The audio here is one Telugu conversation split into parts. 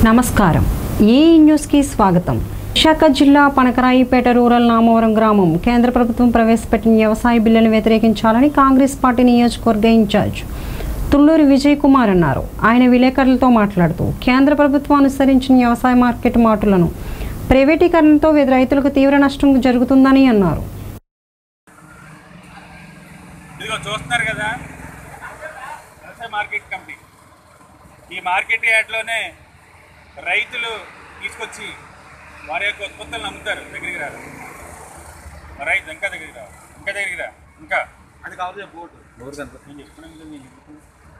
నమస్కారం ఈ న్యూస్కి స్వాగతం విశాఖ జిల్లా పనకరాయిపేట రూరల్ నామవరం గ్రామం కేంద్ర ప్రభుత్వం ప్రవేశపెట్టిన వ్యవసాయ బిల్లును వ్యతిరేకించాలని కాంగ్రెస్ పార్టీ నియోజకవర్గ ఇన్ఛార్జ్ తుళ్ళూరి విజయ్ కుమార్ అన్నారు ఆయన విలేకరులతో మాట్లాడుతూ కేంద్ర ప్రభుత్వం అనుసరించిన వ్యవసాయ మార్కెట్ మాటులను ప్రైవేటీకరణతో రైతులకు తీవ్ర నష్టం జరుగుతుందని అన్నారు ఇదిగో చూస్తున్నారు కదా వ్యవసాయ మార్కెట్ కమిటీ ఈ మార్కెట్ యార్డ్లోనే రైతులు తీసుకొచ్చి వారి యొక్క ఉత్పత్తులను అమ్ముతారు దగ్గరికి రారు రైతు ఇంకా దగ్గరికి రావు ఇంకా దగ్గరికి రా ఇంకా అది కావాలి బోర్డు నేను చెప్తున్నాను కదా, నేను చెప్తున్నాను.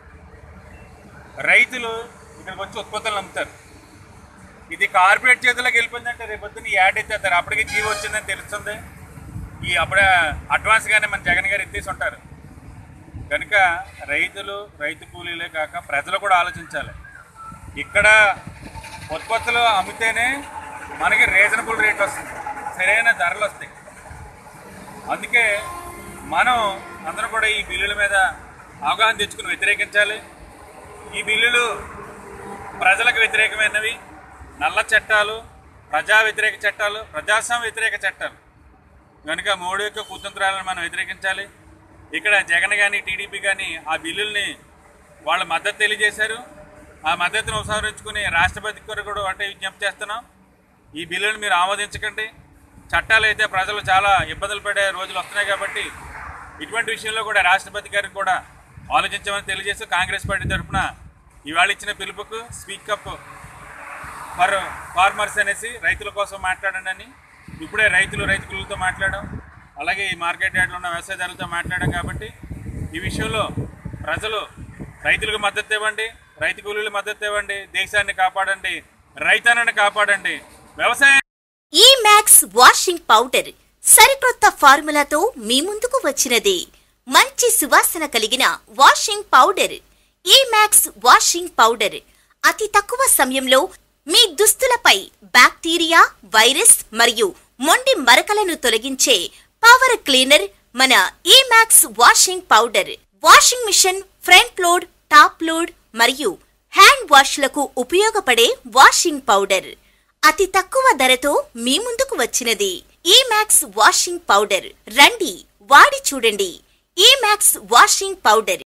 రైతులు ఇక్కడికి వచ్చి ఉత్పత్తులను అమ్ముతారు ఇది కార్పొరేట్ చేతులకు వెళ్ళిపోయిందంటే రేపు పొద్దున్న ఈ యాడ్ ఎత్తేస్తారు అప్పటికి జీవో వచ్చిందని తెలుస్తుంది ఈ అప్పుడే అడ్వాన్స్గానే మన జగన్ గారు ఎత్తేసి ఉంటారు కనుక రైతులు రైతు కూలీలే కాక ప్రజలు కూడా ఆలోచించాలి ఇక్కడ ఉత్పత్తులు అమ్మితేనే మనకి రీజనబుల్ రేట్ వస్తుంది సరైన ధరలు వస్తాయి అందుకే మనం అందరం కూడా ఈ బిల్లుల మీద అవగాహన తెచ్చుకుని వ్యతిరేకించాలి ఈ బిల్లులు ప్రజలకు వ్యతిరేకమైనవి నల్ల చట్టాలు ప్రజా వ్యతిరేక చట్టాలు ప్రజాస్వామ్య వ్యతిరేక చట్టాలు కనుక మోడీ యొక్క కుతంత్రాలను మనం వ్యతిరేకించాలి ఇక్కడ జగన్ కానీ టీడీపీ కానీ ఆ బిల్లుల్ని వాళ్ళ మద్దతు తెలియజేశారు ఆ మద్దతును ఉపసంహరించుకుని రాష్ట్రపతికి కొరకు కూడా ఒకటే విజ్ఞప్తి చేస్తున్నాం ఈ బిల్లును మీరు ఆమోదించకండి చట్టాలు అయితే ప్రజలు చాలా ఇబ్బందులు పడే రోజులు వస్తున్నాయి కాబట్టి ఇటువంటి విషయంలో కూడా రాష్ట్రపతి గారికి కూడా ఆలోచించమని తెలియజేస్తూ కాంగ్రెస్ పార్టీ తరఫున ఇవాళ ఇచ్చిన పిలుపుకు స్పీకప్ ఫర్ ఫార్మర్స్ అనేసి రైతుల కోసం మాట్లాడండి అని ఇప్పుడే రైతులు రైతు కూలీలతో మాట్లాడడం అలాగే ఈ మార్కెట్ యార్డ్లో ఉన్న వ్యవసాయదారులతో మాట్లాడడం కాబట్టి ఈ విషయంలో ప్రజలు రైతులకు మద్దతు ఇవ్వండి రైతు కూలీలకు మద్దతు ఇవ్వండి దేశాన్ని కాపాడండి రైతన్నని కాపాడండి వ్యవసాయ ఈ మ్యాక్స్ వాషింగ్ పౌడర్ సరికొత్త ఫార్ములాతో మీ ముందుకు వచ్చినది మంచి సువాసన కలిగిన వాషింగ్ పౌడర్ ఈ మ్యాక్స్ వాషింగ్ పౌడర్ అతి తక్కువ సమయంలో మీ దుస్తులపై బ్యాక్టీరియా వైరస్ మరియు మొండి మరకలను తొలగించే పవర్ క్లీనర్ మన ఈ Max washing powder washing machine front load top load మరియు హ్యాండ్ వాష్లకు ఉపయోగపడే వాషింగ్ పౌడర్ అతి తక్కువ ధరతో మీ ముందుకు వచ్చినది ఈ మ్యాక్స్ వాషింగ్ పౌడర్ రండి వాడి చూడండి ఈ మ్యాక్స్ వాషింగ్ పౌడర్